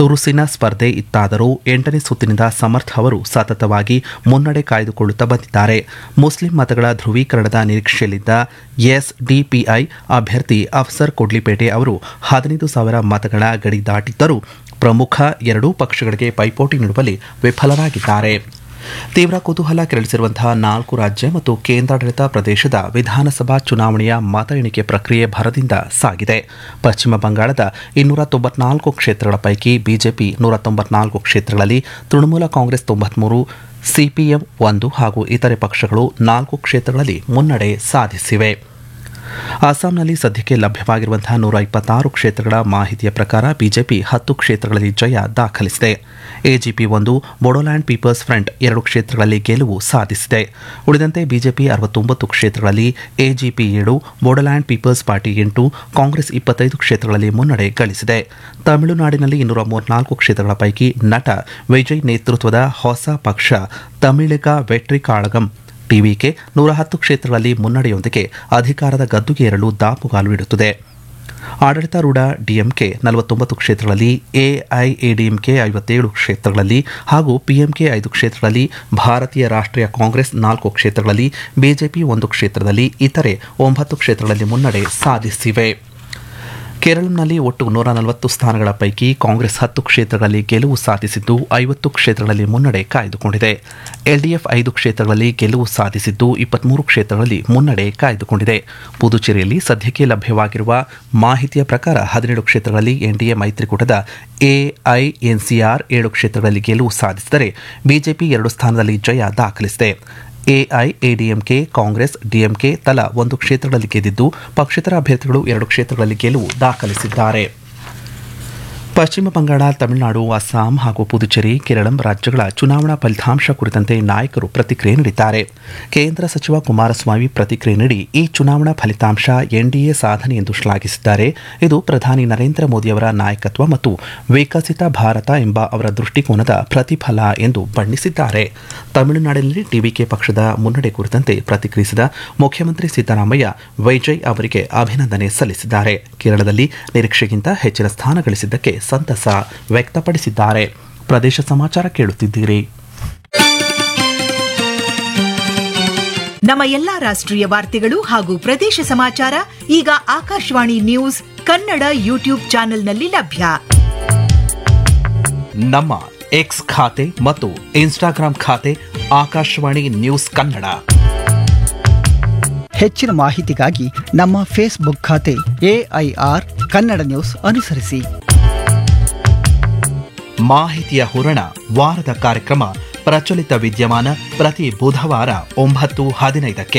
ತುರುಸಿನ ಸ್ಪರ್ಧೆ ಇತ್ತಾದರೂ ಎಂಟನೇ ಸುತ್ತಿನಿಂದ ಸಮರ್ಥ್ ಅವರು ಸತತವಾಗಿ ಮುನ್ನಡೆ ಕಾಯ್ದುಕೊಳ್ಳುತ್ತಾ ಬಂದಿದ್ದಾರೆ ಮುಸ್ಲಿಂ ಮತಗಳ ಧ್ರುವೀಕರಣದ ನಿರೀಕ್ಷೆಯಲ್ಲಿದ್ದ ಎಸ್ಡಿಪಿಐ ಅಭ್ಯರ್ಥಿ ಅಫ್ಸರ್ ಕೊಡ್ಲಿಪೇಟೆ ಅವರು ಹದಿನೈದು ಸಾವಿರ ಮತಗಳ ಗಡಿ ದಾಟಿದ್ದರೂ ಪ್ರಮುಖ ಎರಡೂ ಪಕ್ಷಗಳಿಗೆ ಪೈಪೋಟಿ ನೀಡುವಲ್ಲಿ ವಿಫಲರಾಗಿದ್ದಾರೆ ತೀವ್ರ ಕುತೂಹಲ ಕೆರಳಿಸಿರುವಂತಹ ನಾಲ್ಕು ರಾಜ್ಯ ಮತ್ತು ಕೇಂದ್ರಾಡಳಿತ ಪ್ರದೇಶದ ವಿಧಾನಸಭಾ ಚುನಾವಣೆಯ ಮತ ಎಣಿಕೆ ಪ್ರಕ್ರಿಯೆ ಭರದಿಂದ ಸಾಗಿದೆ ಪಶ್ಚಿಮ ಬಂಗಾಳದ ಇನ್ನೂರ ತೊಂಬತ್ನಾಲ್ಕು ಕ್ಷೇತ್ರಗಳ ಪೈಕಿ ಬಿಜೆಪಿ ನೂರ ತೊಂಬತ್ನಾಲ್ಕು ಕ್ಷೇತ್ರಗಳಲ್ಲಿ ತೃಣಮೂಲ ಕಾಂಗ್ರೆಸ್ ತೊಂಬತ್ಮೂರು ಸಿಪಿಎಂ ಒಂದು ಹಾಗೂ ಇತರೆ ಪಕ್ಷಗಳು ನಾಲ್ಕು ಕ್ಷೇತ್ರಗಳಲ್ಲಿ ಮುನ್ನಡೆ ಸಾಧಿಸಿವೆ ಅಸ್ಸಾಂನಲ್ಲಿ ಸದ್ಯಕ್ಕೆ ಲಭ್ಯವಾಗಿರುವಂತಹ ನೂರ ಇಪ್ಪತ್ತಾರು ಕ್ಷೇತ್ರಗಳ ಮಾಹಿತಿಯ ಪ್ರಕಾರ ಬಿಜೆಪಿ ಹತ್ತು ಕ್ಷೇತ್ರಗಳಲ್ಲಿ ಜಯ ದಾಖಲಿಸಿದೆ ಎಜಿಪಿ ಒಂದು ಬೋಡೋಲ್ಯಾಂಡ್ ಪೀಪಲ್ಸ್ ಫ್ರಂಟ್ ಎರಡು ಕ್ಷೇತ್ರಗಳಲ್ಲಿ ಗೆಲುವು ಸಾಧಿಸಿದೆ ಉಳಿದಂತೆ ಬಿಜೆಪಿ ಅರವತ್ತೊಂಬತ್ತು ಕ್ಷೇತ್ರಗಳಲ್ಲಿ ಎಜಿಪಿ ಏಳು ಬೋಡೋಲ್ಯಾಂಡ್ ಪೀಪಲ್ಸ್ ಪಾರ್ಟಿ ಎಂಟು ಕಾಂಗ್ರೆಸ್ ಇಪ್ಪತ್ತೈದು ಕ್ಷೇತ್ರಗಳಲ್ಲಿ ಮುನ್ನಡೆ ಗಳಿಸಿದೆ ತಮಿಳುನಾಡಿನಲ್ಲಿ ಇನ್ನೂರ ಮೂವತ್ನಾಲ್ಕು ಕ್ಷೇತ್ರಗಳ ಪೈಕಿ ನಟ ವಿಜಯ್ ನೇತೃತ್ವದ ಹೊಸ ಪಕ್ಷ ತಮಿಳಿಗ ವೆಟ್ರಿ ಕಾಳಗಂ ಟಿವಿಕೆ ನೂರ ಹತ್ತು ಕ್ಷೇತ್ರಗಳಲ್ಲಿ ಮುನ್ನಡೆಯೊಂದಿಗೆ ಅಧಿಕಾರದ ಗದ್ದುಗೆ ಏರಲು ದಾಪುಗಾಲು ಇಡುತ್ತದೆ ಆಡಳಿತಾರೂಢ ಡಿಎಂಕೆ ನಲವತ್ತೊಂಬತ್ತು ಕ್ಷೇತ್ರಗಳಲ್ಲಿ ಎಐಎಡಿಎಂಕೆ ಐವತ್ತೇಳು ಕ್ಷೇತ್ರಗಳಲ್ಲಿ ಹಾಗೂ ಪಿಎಂಕೆ ಐದು ಕ್ಷೇತ್ರಗಳಲ್ಲಿ ಭಾರತೀಯ ರಾಷ್ಟ್ರೀಯ ಕಾಂಗ್ರೆಸ್ ನಾಲ್ಕು ಕ್ಷೇತ್ರಗಳಲ್ಲಿ ಬಿಜೆಪಿ ಒಂದು ಕ್ಷೇತ್ರದಲ್ಲಿ ಇತರೆ ಒಂಬತ್ತು ಕ್ಷೇತ್ರಗಳಲ್ಲಿ ಮುನ್ನಡೆ ಸಾಧಿಸಿವೆ ಕೇರಳಂನಲ್ಲಿ ಒಟ್ಟು ನೂರ ನಲವತ್ತು ಸ್ಥಾನಗಳ ಪೈಕಿ ಕಾಂಗ್ರೆಸ್ ಹತ್ತು ಕ್ಷೇತ್ರಗಳಲ್ಲಿ ಗೆಲುವು ಸಾಧಿಸಿದ್ದು ಐವತ್ತು ಕ್ಷೇತ್ರಗಳಲ್ಲಿ ಮುನ್ನಡೆ ಕಾಯ್ದುಕೊಂಡಿದೆ ಎಲ್ಡಿಎಫ್ ಐದು ಕ್ಷೇತ್ರಗಳಲ್ಲಿ ಗೆಲುವು ಸಾಧಿಸಿದ್ದು ಇಪ್ಪತ್ಮೂರು ಕ್ಷೇತ್ರಗಳಲ್ಲಿ ಮುನ್ನಡೆ ಕಾಯ್ದುಕೊಂಡಿದೆ ಪುದುಚೇರಿಯಲ್ಲಿ ಸದ್ಯಕ್ಕೆ ಲಭ್ಯವಾಗಿರುವ ಮಾಹಿತಿಯ ಪ್ರಕಾರ ಹದಿನೇಳು ಕ್ಷೇತ್ರಗಳಲ್ಲಿ ಎನ್ಡಿಎ ಮೈತ್ರಿಕೂಟದ ಎಐಎನ್ಸಿಆರ್ ಏಳು ಕ್ಷೇತ್ರಗಳಲ್ಲಿ ಗೆಲುವು ಸಾಧಿಸಿದರೆ ಬಿಜೆಪಿ ಎರಡು ಸ್ಥಾನದಲ್ಲಿ ಜಯ ದಾಖಲಿಸಿದೆ ಎಐಎಡಿಎಂಕೆ ಕಾಂಗ್ರೆಸ್ ಡಿಎಂಕೆ ತಲಾ ಒಂದು ಕ್ಷೇತ್ರಗಳಲ್ಲಿ ಗೆದ್ದಿದ್ದು ಪಕ್ಷೇತರ ಅಭ್ಯರ್ಥಿಗಳು ಎರಡು ಕ್ಷೇತ್ರಗಳಲ್ಲಿ ಗೆಲುವು ದಾಖಲಿಸಿದ್ದಾರೆ ಪಶ್ಚಿಮ ಬಂಗಾಳ ತಮಿಳುನಾಡು ಅಸ್ಸಾಂ ಹಾಗೂ ಪುದುಚೇರಿ ಕೇರಳಂ ರಾಜ್ಯಗಳ ಚುನಾವಣಾ ಫಲಿತಾಂಶ ಕುರಿತಂತೆ ನಾಯಕರು ಪ್ರತಿಕ್ರಿಯೆ ನೀಡಿದ್ದಾರೆ ಕೇಂದ್ರ ಸಚಿವ ಕುಮಾರಸ್ವಾಮಿ ಪ್ರತಿಕ್ರಿಯೆ ನೀಡಿ ಈ ಚುನಾವಣಾ ಫಲಿತಾಂಶ ಎನ್ಡಿಎ ಸಾಧನೆ ಎಂದು ಶ್ಲಾಘಿಸಿದ್ದಾರೆ ಇದು ಪ್ರಧಾನಿ ನರೇಂದ್ರ ಮೋದಿಯವರ ನಾಯಕತ್ವ ಮತ್ತು ವಿಕಸಿತ ಭಾರತ ಎಂಬ ಅವರ ದೃಷ್ಟಿಕೋನದ ಪ್ರತಿಫಲ ಎಂದು ಬಣ್ಣಿಸಿದ್ದಾರೆ ತಮಿಳುನಾಡಿನಲ್ಲಿ ಟಿವಿಕೆ ಪಕ್ಷದ ಮುನ್ನಡೆ ಕುರಿತಂತೆ ಪ್ರತಿಕ್ರಿಯಿಸಿದ ಮುಖ್ಯಮಂತ್ರಿ ಸಿದ್ದರಾಮಯ್ಯ ವೈಜಯ್ ಅವರಿಗೆ ಅಭಿನಂದನೆ ಸಲ್ಲಿಸಿದ್ದಾರೆ ಕೇರಳದಲ್ಲಿ ನಿರೀಕ್ಷೆಗಿಂತ ಹೆಚ್ಚಿನ ಸ್ಥಾನ ಗಳಿಸಿದ್ದಕ್ಕೆ ಸಂತಸ ವ್ಯಕ್ತಪಡಿಸಿದ್ದಾರೆ ಪ್ರದೇಶ ಸಮಾಚಾರ ಕೇಳುತ್ತಿದ್ದೀರಿ ನಮ್ಮ ಎಲ್ಲಾ ರಾಷ್ಟ್ರೀಯ ವಾರ್ತೆಗಳು ಹಾಗೂ ಪ್ರದೇಶ ಸಮಾಚಾರ ಈಗ ಆಕಾಶವಾಣಿ ನ್ಯೂಸ್ ಕನ್ನಡ ಯೂಟ್ಯೂಬ್ ಚಾನೆಲ್ನಲ್ಲಿ ಲಭ್ಯ ನಮ್ಮ ಎಕ್ಸ್ ಖಾತೆ ಮತ್ತು ಇನ್ಸ್ಟಾಗ್ರಾಂ ಖಾತೆ ಆಕಾಶವಾಣಿ ನ್ಯೂಸ್ ಕನ್ನಡ ಹೆಚ್ಚಿನ ಮಾಹಿತಿಗಾಗಿ ನಮ್ಮ ಫೇಸ್ಬುಕ್ ಖಾತೆ ಎಐಆರ್ ಕನ್ನಡ ನ್ಯೂಸ್ ಅನುಸರಿಸಿ ಮಾಹಿತಿಯ ಹೂರಣ ವಾರದ ಕಾರ್ಯಕ್ರಮ ಪ್ರಚಲಿತ ವಿದ್ಯಮಾನ ಪ್ರತಿ ಬುಧವಾರ ಒಂಬತ್ತು ಹದಿನೈದಕ್ಕೆ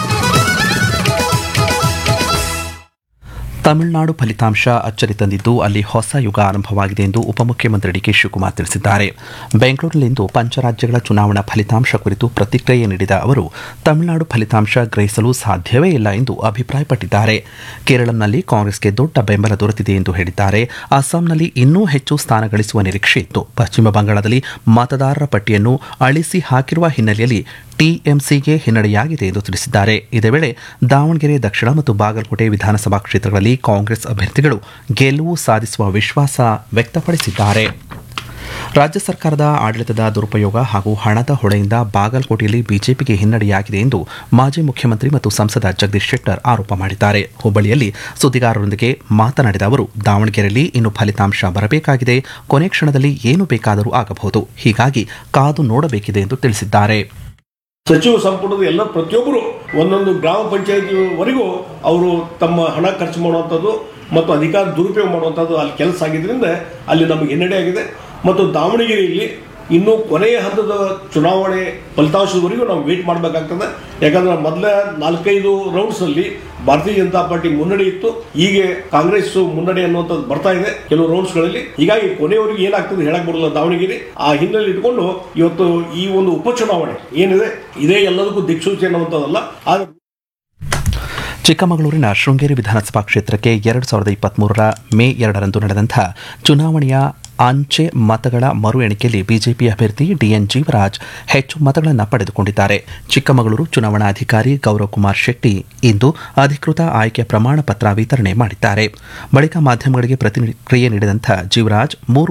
ತಮಿಳುನಾಡು ಫಲಿತಾಂಶ ಅಚ್ಚರಿ ತಂದಿದ್ದು ಅಲ್ಲಿ ಹೊಸ ಯುಗ ಆರಂಭವಾಗಿದೆ ಎಂದು ಉಪಮುಖ್ಯಮಂತ್ರಿ ಡಿಕೆ ಶಿವಕುಮಾರ್ ತಿಳಿಸಿದ್ದಾರೆ ಬೆಂಗಳೂರಿನಲ್ಲಿಂದು ಪಂಚರಾಜ್ಯಗಳ ಚುನಾವಣಾ ಫಲಿತಾಂಶ ಕುರಿತು ಪ್ರತಿಕ್ರಿಯೆ ನೀಡಿದ ಅವರು ತಮಿಳುನಾಡು ಫಲಿತಾಂಶ ಗ್ರಹಿಸಲು ಸಾಧ್ಯವೇ ಇಲ್ಲ ಎಂದು ಅಭಿಪ್ರಾಯಪಟ್ಟಿದ್ದಾರೆ ಕೇರಳಂನಲ್ಲಿ ಕಾಂಗ್ರೆಸ್ಗೆ ದೊಡ್ಡ ಬೆಂಬಲ ದೊರೆತಿದೆ ಎಂದು ಹೇಳಿದ್ದಾರೆ ಅಸ್ಸಾಂನಲ್ಲಿ ಇನ್ನೂ ಹೆಚ್ಚು ಸ್ಥಾನ ಗಳಿಸುವ ನಿರೀಕ್ಷೆ ಇತ್ತು ಪಶ್ಚಿಮ ಬಂಗಾಳದಲ್ಲಿ ಮತದಾರರ ಪಟ್ಟಿಯನ್ನು ಅಳಿಸಿ ಹಾಕಿರುವ ಹಿನ್ನೆಲೆಯಲ್ಲಿ ಟಿಎಂಸಿಗೆ ಹಿನ್ನಡೆಯಾಗಿದೆ ಎಂದು ತಿಳಿಸಿದ್ದಾರೆ ಇದೇ ವೇಳೆ ದಾವಣಗೆರೆ ದಕ್ಷಿಣ ಮತ್ತು ಬಾಗಲಕೋಟೆ ವಿಧಾನಸಭಾ ಕ್ಷೇತ್ರಗಳಲ್ಲಿ ಕಾಂಗ್ರೆಸ್ ಅಭ್ಯರ್ಥಿಗಳು ಗೆಲುವು ಸಾಧಿಸುವ ವಿಶ್ವಾಸ ವ್ಯಕ್ತಪಡಿಸಿದ್ದಾರೆ ರಾಜ್ಯ ಸರ್ಕಾರದ ಆಡಳಿತದ ದುರುಪಯೋಗ ಹಾಗೂ ಹಣದ ಹೊಳೆಯಿಂದ ಬಾಗಲಕೋಟೆಯಲ್ಲಿ ಬಿಜೆಪಿಗೆ ಹಿನ್ನಡೆಯಾಗಿದೆ ಎಂದು ಮಾಜಿ ಮುಖ್ಯಮಂತ್ರಿ ಮತ್ತು ಸಂಸದ ಜಗದೀಶ್ ಶೆಟ್ಟರ್ ಆರೋಪ ಮಾಡಿದ್ದಾರೆ ಹುಬ್ಬಳ್ಳಿಯಲ್ಲಿ ಸುದ್ದಿಗಾರರೊಂದಿಗೆ ಮಾತನಾಡಿದ ಅವರು ದಾವಣಗೆರೆಯಲ್ಲಿ ಇನ್ನು ಫಲಿತಾಂಶ ಬರಬೇಕಾಗಿದೆ ಕೊನೆ ಕ್ಷಣದಲ್ಲಿ ಏನು ಬೇಕಾದರೂ ಆಗಬಹುದು ಹೀಗಾಗಿ ಕಾದು ನೋಡಬೇಕಿದೆ ಎಂದು ತಿಳಿಸಿದ್ದಾರೆ ಸಚಿವ ಸಂಪುಟದ ಎಲ್ಲ ಪ್ರತಿಯೊಬ್ಬರು ಒಂದೊಂದು ಗ್ರಾಮ ಪಂಚಾಯತಿವರೆಗೂ ಅವರು ತಮ್ಮ ಹಣ ಖರ್ಚು ಮಾಡುವಂಥದ್ದು ಮತ್ತು ಅಧಿಕಾರ ದುರುಪಯೋಗ ಮಾಡುವಂಥದ್ದು ಅಲ್ಲಿ ಕೆಲಸ ಆಗಿದ್ದರಿಂದ ಅಲ್ಲಿ ನಮಗೆ ಹಿನ್ನಡೆ ಆಗಿದೆ ಮತ್ತು ದಾವಣಗೆರೆಯಲ್ಲಿ ಇನ್ನೂ ಕೊನೆಯ ಹಂತದ ಚುನಾವಣೆ ಫಲಿತಾಂಶದವರೆಗೂ ನಾವು ವೇಟ್ ಮಾಡಬೇಕಾಗ್ತದೆ ಯಾಕಂದ್ರೆ ಮೊದಲ ನಾಲ್ಕೈದು ರೌಂಡ್ಸಲ್ಲಿ ಭಾರತೀಯ ಜನತಾ ಪಾರ್ಟಿ ಮುನ್ನಡೆ ಇತ್ತು ಈಗ ಕಾಂಗ್ರೆಸ್ ಮುನ್ನಡೆ ಅನ್ನುವಂಥದ್ದು ಬರ್ತಾ ಇದೆ ಕೆಲವು ರೌಂಡ್ಸ್ಗಳಲ್ಲಿ ಹೀಗಾಗಿ ಕೊನೆಯವರೆಗೂ ಏನಾಗ್ತದೆ ಹೇಳಕ್ ಬರಲ್ಲ ದಾವಣಗೆರೆ ಆ ಹಿನ್ನೆಲೆ ಇಟ್ಕೊಂಡು ಇವತ್ತು ಈ ಒಂದು ಉಪಚುನಾವಣೆ ಏನಿದೆ ಇದೇ ಎಲ್ಲದಕ್ಕೂ ದಿಕ್ಸೂಚಿ ಅನ್ನುವಂಥದ್ದಲ್ಲ ಆದ್ರೆ ಚಿಕ್ಕಮಗಳೂರಿನ ಶೃಂಗೇರಿ ವಿಧಾನಸಭಾ ಕ್ಷೇತ್ರಕ್ಕೆ ಎರಡು ಸಾವಿರದ ಇಪ್ಪತ್ಮೂರರ ಮೇ ಎರಡರಂದು ನಡೆದಂತಹ ಚುನಾವಣೆಯ ಅಂಚೆ ಮತಗಳ ಮರು ಎಣಿಕೆಯಲ್ಲಿ ಬಿಜೆಪಿ ಅಭ್ಯರ್ಥಿ ಡಿಎನ್ ಜೀವರಾಜ್ ಹೆಚ್ಚು ಮತಗಳನ್ನು ಪಡೆದುಕೊಂಡಿದ್ದಾರೆ ಚಿಕ್ಕಮಗಳೂರು ಚುನಾವಣಾಧಿಕಾರಿ ಗೌರವ್ ಕುಮಾರ್ ಶೆಟ್ಟಿ ಇಂದು ಅಧಿಕೃತ ಆಯ್ಕೆ ಪ್ರಮಾಣ ಪತ್ರ ವಿತರಣೆ ಮಾಡಿದ್ದಾರೆ ಬಳಿಕ ಮಾಧ್ಯಮಗಳಿಗೆ ಪ್ರತಿಕ್ರಿಯೆ ನೀಡಿದಂಥ ಜೀವರಾಜ್ ಮೂರು